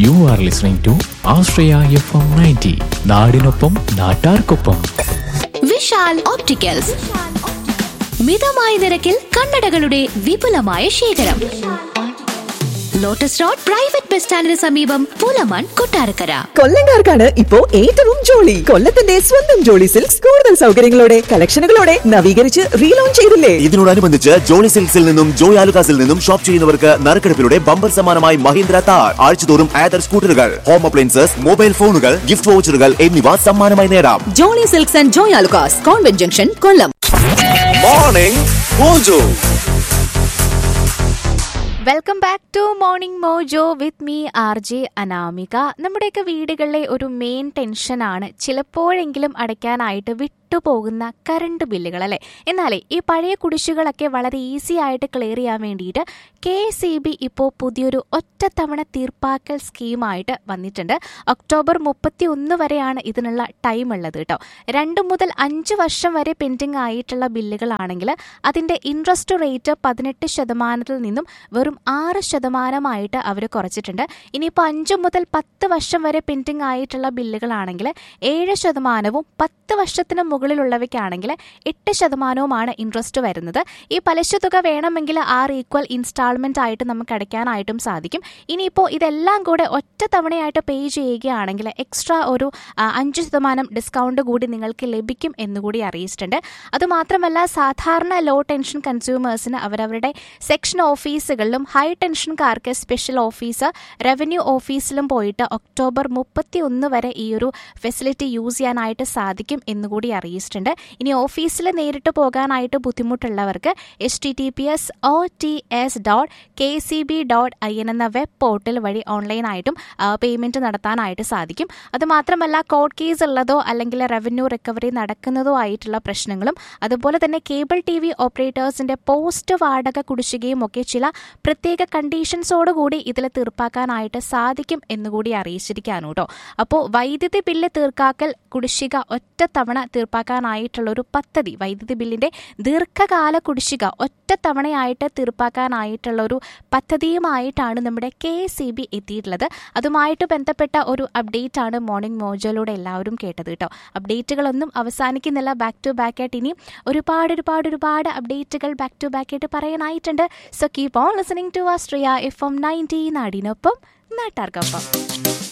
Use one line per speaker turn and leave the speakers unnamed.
U are listening to Ashraya F M ninety നാടിനൊപ്പം നാട്ടാർക്കൊപ്പം
Vishal opticals മിതമായ നിരക്കിൽ കണ്ണടകളുടെ വിപുലമായ ശേഖരം ലോട്ടസ് റോഡ് പ്രൈവറ്റ് ബസ് സ്റ്റാൻഡിന് സമീപം പുലമൺ കൊട്ടാരക്കര
കൊല്ലങ്കാർക്കാണ് ഇപ്പോ ഏറ്റവും ജോളി കൊല്ലത്തിന്റെ സ്വന്തം ജോളി സിൽക്സ് കൂടുതൽ സൗകര്യങ്ങളോടെ കളക്ഷനുകളോടെ നവീകരിച്ച് റീലോഞ്ച് ചെയ്തില്ലേ
ഇതിനോടനുബന്ധിച്ച് ജോളി സിൽക്സിൽ നിന്നും ജോയ് ആലുകാസിൽ നിന്നും ഷോപ്പ് ചെയ്യുന്നവർക്ക് നറുക്കെടുപ്പിലൂടെ ബമ്പർ സമ്മാനമായി മഹീന്ദ്ര താർ ആഴ്ചതോറും ആദർ സ്കൂട്ടറുകൾ ഹോം അപ്ലയൻസസ് മൊബൈൽ ഫോണുകൾ ഗിഫ്റ്റ് വൗച്ചറുകൾ എന്നിവ സമ്മാനമായി നേടാം
Jolly Silks and Joy Alukkas convent junction Kollam
morning mojo
welcome back to morning mojo with me R J Anamika നമ്മുടെയൊക്കെ വീടുകളിലെ ഒരു മെയിൻ ടെൻഷനാണ് ചിലപ്പോഴെങ്കിലും അടയ്ക്കാനായിട്ട് വിട്ടുപോകുന്ന കറണ്ട് ബില്ലുകൾ അല്ലേ എന്നാലേ ഈ പഴയ കുടിശ്ശികളൊക്കെ വളരെ ഈസി ആയിട്ട് ക്ലിയർ ചെയ്യാൻ വേണ്ടിയിട്ട് കെ സി ബി ഇപ്പോൾ പുതിയൊരു ഒറ്റത്തവണ തീർപ്പാക്കൽ സ്കീമായിട്ട് വന്നിട്ടുണ്ട് ഒക്ടോബർ മുപ്പത്തി ഒന്ന് വരെയാണ് ഇതിനുള്ള ടൈം ഉള്ളത് കേട്ടോ രണ്ട് മുതൽ അഞ്ച് വർഷം വരെ പെൻഡിംഗ് ആയിട്ടുള്ള ബില്ലുകളാണെങ്കിൽ അതിൻ്റെ ഇൻട്രസ്റ്റ് റേറ്റ് പതിനെട്ട് ശതമാനത്തിൽ നിന്നും വെറും ആറ് ശതമാനമായിട്ട് അവർ കുറച്ചിട്ടുണ്ട് ഇനിയിപ്പോൾ അഞ്ച് മുതൽ പത്ത് വർഷം വരെ പെൻഡിംഗ് ആയിട്ടുള്ള ബില്ലുകളാണെങ്കിൽ ഏഴ് ശതമാനവും പത്ത് വർഷത്തിന് മുകളിലുള്ളവയ്ക്കാണെങ്കിൽ എട്ട് ശതമാനവുമാണ് ഇൻട്രസ്റ്റ് വരുന്നത് ഈ പലിശ തുക വേണമെങ്കിൽ ആറ് ഈക്വൽ ഇൻസ്റ്റാൾമെന്റ് ആയിട്ട് നമുക്ക് അടയ്ക്കാനായിട്ടും സാധിക്കും ഇനിയിപ്പോൾ ഇതെല്ലാം കൂടെ ഒറ്റ തവണയായിട്ട് പേ ചെയ്യുകയാണെങ്കിൽ എക്സ്ട്രാ ഒരു ആ, അഞ്ച് ശതമാനം ഡിസ്കൗണ്ട് കൂടി നിങ്ങൾക്ക് ലഭിക്കും എന്നുകൂടി അറിയിച്ചിട്ടുണ്ട് അതുമാത്രമല്ല സാധാരണ ലോ ടെൻഷൻ കൺസ്യൂമേഴ്സിന് അവരവരുടെ സെക്ഷൻ ഓഫീസുകളിലും ഹൈ ടെൻഷൻകാർക്ക് സ്പെഷ്യൽ ഓഫീസ് റവന്യൂ ഓഫീസിലും പോയിട്ട് ഒക്ടോബർ മുപ്പത്തി ഒന്ന് വരെ ഈ ഒരു ഫെസിലിറ്റി യൂസ് ചെയ്യാനായിട്ട് സാധിക്കും എന്നുകൂടി അറിയിച്ചിട്ടുണ്ട് ഇനി ഓഫീസിൽ നേരിട്ട് പോകാനായിട്ട് ബുദ്ധിമുട്ടുള്ളവർക്ക് H T T P S O T S dot K C B dot I N എന്ന വെബ് പോർട്ടൽ വഴി ഓൺലൈനായിട്ടും പേയ്മെൻറ്റ് നടത്താനായിട്ട് സാധിക്കും അതുമാത്രമല്ല കോർട്ട് കേസ് ഉള്ളതോ അല്ലെങ്കിൽ റവന്യൂ റിക്കവറി നടക്കുന്നതോ ആയിട്ടുള്ള പ്രശ്നങ്ങളും അതുപോലെ തന്നെ കേബിൾ ടി വി ഓപ്പറേറ്റേഴ്സിന്റെ പോസ്റ്റ് വാടക കുടിശ്ശികയും ഒക്കെ ചില പ്രത്യേക കണ്ടീഷൻസോടുകൂടി ഇതിൽ തീർപ്പാക്കാനായിട്ട് സാധിക്കും എന്നുകൂടി അറിയിച്ചിരിക്കാണ് കേട്ടോ അപ്പോൾ വൈദ്യുതി ബില്ല് തീർക്കാക്കൽ കുടിശ്ശിക ഒറ്റ തവണ തീർപ്പാക്കാനായിട്ടുള്ള ഒരു പദ്ധതി വൈദ്യുതി ബില്ലിന്റെ ദീർഘകാല കുടിശ്ശിക ഒറ്റ തവണയായിട്ട് തീർപ്പാക്കാനായിട്ടുള്ള ഒരു പദ്ധതിയുമായിട്ടാണ് നമ്മുടെ കെ സി ബി എത്തിയിട്ടുള്ളത് അതുമായിട്ട് ബന്ധപ്പെട്ട ഒരു അപ്ഡേറ്റ് ആണ് മോർണിംഗ് മോജോയിലൂടെ എല്ലാവരും കേട്ടത് കേട്ടോ അപ്ഡേറ്റുകളൊന്നും അവസാനിക്കുന്നില്ല ബാക്ക് ടു ബാക്ക് ആയിട്ട് ഇനി ഒരുപാട് ഒരുപാട് ഒരുപാട് അപ്ഡേറ്റുകൾ ബാക്ക് ടു ബാക്ക് ആയിട്ട് പറയാനായിട്ടുണ്ട് so keep on listening to Ashraya F M nineteen നാടിനൊപ്പം നാട്ടാർക്കൊപ്പം